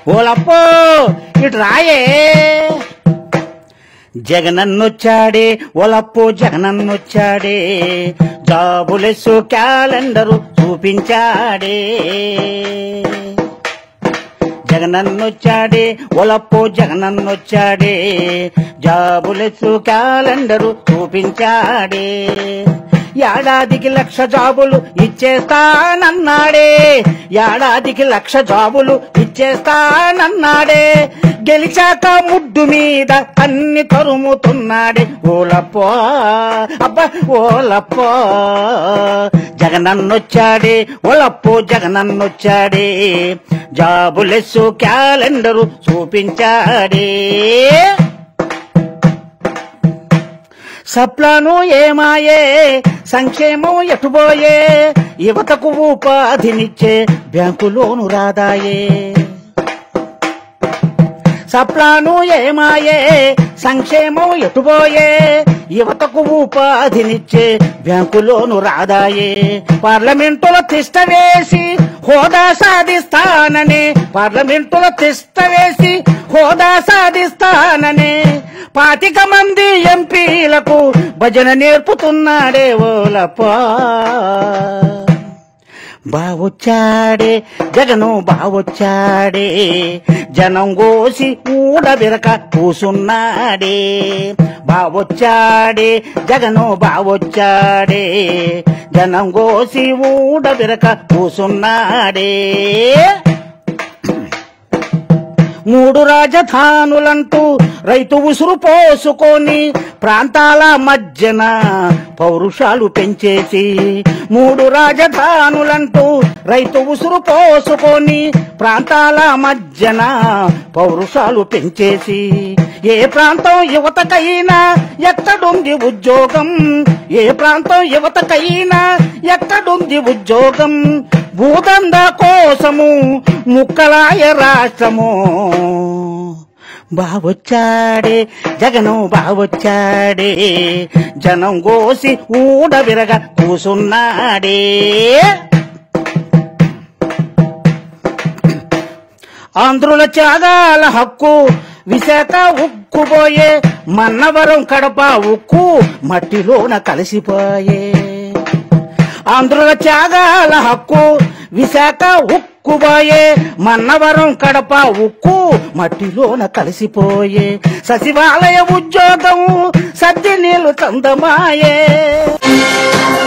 ఓలప్పో ఇటు రాయే జగనన్నొచ్చాడే ఓలప్పో జగనన్నొచ్చాడే జాబులెస్సు calendar చూపించాడే జగనన్నొచ్చాడే ఒలప్పో జగనన్నొచ్చాడే జాబులెచ్చు calendar చూపించాడే ఏడాదికి లక్ష జాబులు ఇచ్చేస్తానన్నాడే ఏడాదికి లక్ష జాబులు ఇచ్చేస్తానన్నాడే గెలిచాక ముడ్డు మీద అన్ని తరుముతున్నాడే ఓలప్పో అబ్బా ఓలప్పో జగనన్నొచ్చాడే ఓలప్పో జగనన్నొచ్చాడే జాబులెస్సు క్యాలెండరు చూపించాడే సప్లాను ఏమాయే సంక్షేమం ఎటుబోయే యువతకు ఉపాధినిచ్చే బ్యాంకులోను రాదాయే సప్లాను ఏమాయే సంక్షేమం ఎటుబోయే యువతకు ఉపాధినిచ్చే బ్యాంకులోను రాదాయే పార్లమెంటులో తిష్ట వేసి హోదా సాధిస్తానని పార్లమెంటులో తిష్ట వేసి హోదా సాధిస్తానని పాతిక మంది ఎంపీలకు భజన నేర్పుతున్నాడే ఓలపా బావొచ్చాడే జగను బావొచ్చాడే జనం గోసి ఊడబిరక కూసున్నాడే బావొచ్చాడే జగను బావొచ్చాడే జనం గోసి ఊడబిరక కూసున్నాడే మూడు రాజధానులంటూ రైతు ఉసురు పోసుకొని ప్రాంతాల మధ్యన పౌరుషాలు పెంచేసి మూడు రాజధానులంటూ రైతు ఉసురు పోసుకొని ప్రాంతాల మధ్యన పౌరుషాలు పెంచేసి ఏ ప్రాంతం యువతకైనా ఎక్కడుంది ఉద్యోగం ఏ ప్రాంతం యువతకైనా ఎక్కడుంది ఉద్యోగం భూదంద కోసము ముక్కలాయ రాష్ట్రము బావొచ్చాడే జగను బావొచ్చాడే జనం గోసి ఊడవిరగ కూసున్నాడే ఆంధ్రుల త్యాగాల హక్కు విశాఖ ఉక్కుపోయే మన్నవరం కడప ఉక్కు మట్టిలోన కలిసిపోయే ఆంధ్రుల త్యాగాల హక్కు విశాఖ ఉక్కుపోయే మన్నవరం కడప ఉక్కు మట్టిలోన కలిసిపోయే సచివాలయ ఉద్యోగం సద్ది నీళ్లు చందమాయే